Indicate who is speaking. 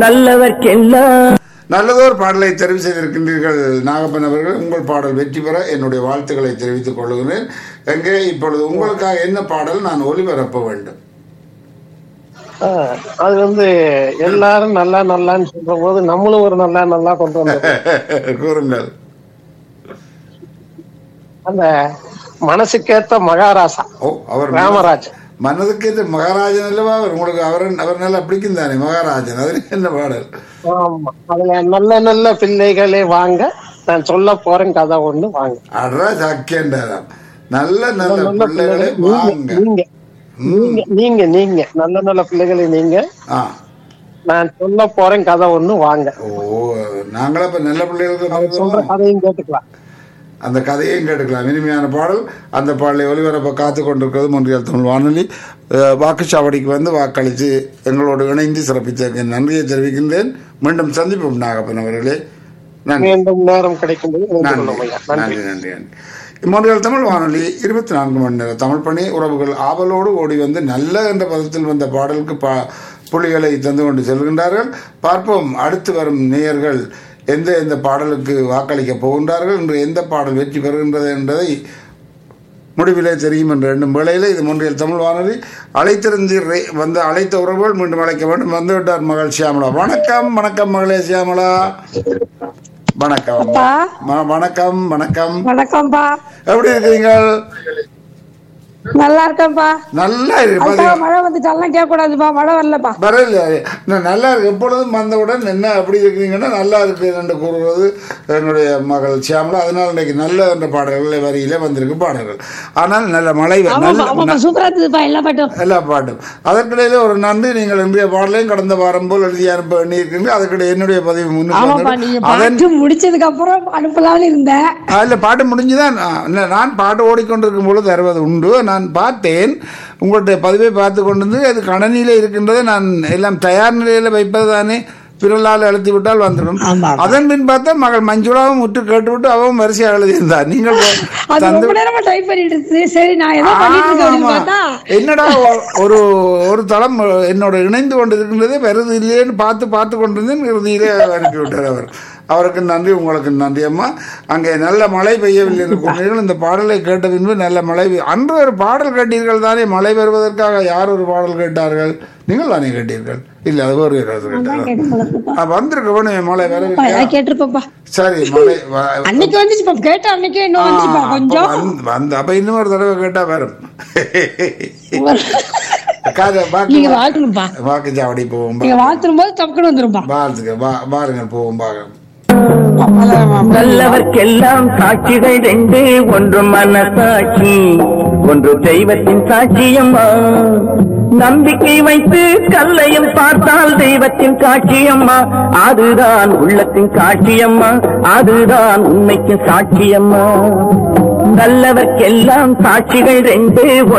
Speaker 1: நல்லவர்க்கெல்லாம்
Speaker 2: நல்லதொரு பாடலை தெரிவு செய்திருக்கின்றீர்கள் நாகப்பன் அவர்கள் உங்கள் பாடல் வெற்றி பெற என்னுடைய வாழ்த்துக்களை தெரிவித்துக் கொள்கிறேன் எங்கே இப்பொழுது உங்களுக்காக என்ன பாடல் நான் ஒளிபரப்ப வேண்டும்
Speaker 3: ஆ, அது வந்து எல்லாரும் நல்லா நல்லான்னு சொல்ற போது நம்மளும் ஒரு நல்லா நல்லா கொண்டு வந்தோம்
Speaker 2: கூறுங்கள்
Speaker 3: அந்த மனசுக்கேத்த மகாராசா
Speaker 2: ஓ அவர்
Speaker 3: ராமராஜ்
Speaker 2: மனதுக்கு இது மகாராஜன் அல்லவா அவர் உங்களுக்கு அவர் அவர் நல்லா பிடிக்கும் தானே மகாராஜன் அது என்ன பாடல்
Speaker 3: ஆமா அதுல நல்ல நல்ல பிள்ளைகளே வாங்க நான் சொல்ல போறேன் கதை ஒண்ணு வாங்க
Speaker 2: அட்ரா சாக்கியண்டாராம் நல்ல நல்ல
Speaker 3: நல்ல
Speaker 2: பிள்ளைகளை
Speaker 3: பிள்ளைகளே
Speaker 2: வாங்க
Speaker 3: நீங்க நீங்க நீங்க நீங்க நல்ல நல்ல பிள்ளைகளே நீங்க
Speaker 2: ஆ
Speaker 3: நான் சொல்ல போறேன் கதை ஒண்ணு வாங்க
Speaker 2: ஓ நாங்களா இப்ப நல்ல பிள்ளைகளுக்கு
Speaker 3: சொல்ற
Speaker 2: வந்தோம்.
Speaker 3: கதையும் கேட்டுக்கலாம்
Speaker 2: அந்த கதையையும் கேட்டுக்கலாம் இனிமையான பாடல் அந்த பாடலை ஒளிபரப்ப காத்து கொண்டிருக்கிறது மொன்றியல் தமிழ் வானொலி அஹ், வாக்குச்சாவடிக்கு வந்து வாக்களித்து எங்களோடு இணைந்து சிறப்பித்ததற்கு நன்றியை தெரிவிக்கின்றேன் மீண்டும் சந்திப்போம் நாகப்பன் அவர்களே நன்றி
Speaker 3: மீண்டும் நேரம் கிடைக்கும்போது இணைந்து
Speaker 2: நன்றி
Speaker 3: கொள்ளும் ஐயா நன்றி
Speaker 2: நன்றி நன்றி நன்றி மொன்றியல் தமிழ் வானொலி இருபத்தி நான்கு மணி நேரம் தமிழ் பணி உறவுகள் ஆவலோடு ஓடி வந்து நல்ல என்ற பதத்தில் வந்த பாடலுக்கு பா புள்ளிகளை தந்து கொண்டு செல்கின்றார்கள் பார்ப்போம் அடுத்து வரும் நேயர்கள் எந்த எந்த பாடலுக்கு வாக்களிக்க போகின்றார்கள் என்று எந்த பாடல் வெற்றி பெறுகின்றது என்பதை முடிவிலே தெரியும் என்று எண்ணும் வேளையில் இது முன்றியல் தமிழ் வானொலி அழைத்திருந்து வந்து அழைத்த உறவுகள் மீண்டும் அழைக்க வேண்டும் வந்து விட்டார் மகள் சியாமலா வணக்கம் வணக்கம் மகளே சியாமலா வணக்கம் ம- வணக்கம் வணக்கம்
Speaker 4: வணக்கம்ப்பா
Speaker 2: எப்படி இருக்கிறீங்கள்
Speaker 4: நல்லா இருக்கேன்ப்பா
Speaker 2: நல்லா இருக்கு
Speaker 4: அதுக்காக
Speaker 2: பாத்தீங்களா?
Speaker 4: மழை வந்துட்டாலாம் கேட்க கூடாதுப்பா மழை வரலப்பா
Speaker 2: வரல நான் நல்லா இருக்கு எப்பொழுதும் வந்தவுடன் என்ன அப்படி இருக்கிறீங்கன்னா நல்லா இருக்கு என்று கூறுவது என்னுடைய மகள் சியாமலா அதனால இன்னைக்கு நல்ல என்ற பாடல்கள் வரியில வந்திருக்கு பாடல்கள் ஆனால் நல்ல மழை வ-
Speaker 4: ஆமாப்பா
Speaker 2: நல்ல
Speaker 4: ஆமாப்பா சூப்பரா இருந்ததுப்பா எல்லா பாட்டும்
Speaker 2: எல்லா பாட்டும் அதற்கிடையில ஒரு நன்றி நீங்கள் இன்றைய பாடலையும் கடந்த வாரம் போல் எழுதி அனுப்ப எண்ணியிருக்கீங்க அதுக்கிடையே என்னுடைய பதிவு முன்னுக்கு
Speaker 4: ஆமாப்பா
Speaker 2: வந்தது.
Speaker 4: நீங்க
Speaker 2: அதன்
Speaker 4: பாட்டு முடிச்சதுக்கு அப்புறம் அனுப்பலாம்னு இருந்தேன்
Speaker 2: ஆ, இல்ல பாட்டு முடிஞ்சுதான் ஆ, இல்ல, நான் பாட்டு ஓடிக்கொண்டிருக்கும் பொழுது தருவது உண்டு நான் பார்த்தேன் உங்களுடைய பதிவை பார்த்து கொண்டிருந்து அது கணனியில இருக்கின்றதை நான் எல்லாம் தயார் நிலையில வைப்பது தானே பிறலால் அழுத்தி விட்டால் வந்துடும்
Speaker 4: ஆமா.
Speaker 2: அதன் பின் பார்த்தா மகள் மஞ்சுளாவும் விட்டு கேட்டுவிட்டு அவவும் வரிசையாக எழுதியிருந்தார் நீங்கள்
Speaker 4: அது
Speaker 2: தந்து
Speaker 4: ரொம்ப நேரமா டைப் பண்ணிட்டு இருந்தது சரி நான் ஏதோ பண்ணிட்டு இருக்கேன் அப்படின்னு
Speaker 2: ஆமா.
Speaker 4: பார்த்தா
Speaker 2: என்னடா ஒ- ஒரு ஒரு தளம் என்னோட இணைந்து கொண்டிருக்கின்றதே வருது இல்லையேன்னு பார்த்து பார்த்து கொண்டிருந்தேன் இறுதியிலே அனுப்பி விட்டார் அவர் அவருக்கு நன்றி உங்களுக்கு நன்றி அம்மா அங்கே நல்ல மழை பெய்யவில்லை என்று கூறினீர்கள் இந்த பாடலை கேட்ட பின்பு நல்ல மழை பெய்ய- அன்று ஒரு பாடல் கேட்டீர்கள் தானே மழை வருவதற்காக யார் ஒரு பாடல் கேட்டார்கள் நீங்கள் தானே கேட்டீர்கள் இல்லை அது ஒரு யாராவது கேட்டார்கள் ஆ, வந்திருக்க வேணும் மழை வரவில்லை
Speaker 4: கேட்டிருப்பேப்பா
Speaker 2: சரி மழை வ-
Speaker 4: அன்னைக்கு வந்துச்சுப்பா கேட்ட அன்னைக்கே இன்னும் வந்துச்சுப்பா
Speaker 2: அப்ப
Speaker 4: கொஞ்சம்
Speaker 2: வந்து- வந்து அப்ப இன்னும் ஒரு தடவை கேட்டா வரும் காது வாக்கு
Speaker 4: நீங்க வாழ்த்துங்கப்பா
Speaker 2: வாக்குச்சாவடி போவோம்
Speaker 4: நீங்க வாழ்த்தும் போது டக்குன்னு வந்துருப்பா
Speaker 2: பாரத்துக்கு வா- பாருங்கள் போவோம் பாருங்கள்
Speaker 1: நல்லவர்க்கெல்லாம் சாட்சிகள் ரெண்டு ஒன்று மனசாட்சி ஒன்று தெய்வத்தின் சாட்சியம்மா நம்பிக்கை வைத்து கல்லையும் பார்த்தால் தெய்வத்தின் காட்சியம்மா அதுதான் உள்ளத்தின் காட்சியம்மா அதுதான் உண்மைக்கு சாட்சியம்மா நல்லவர்க்கெல்லாம் சாட்சிகள் ரெண்டு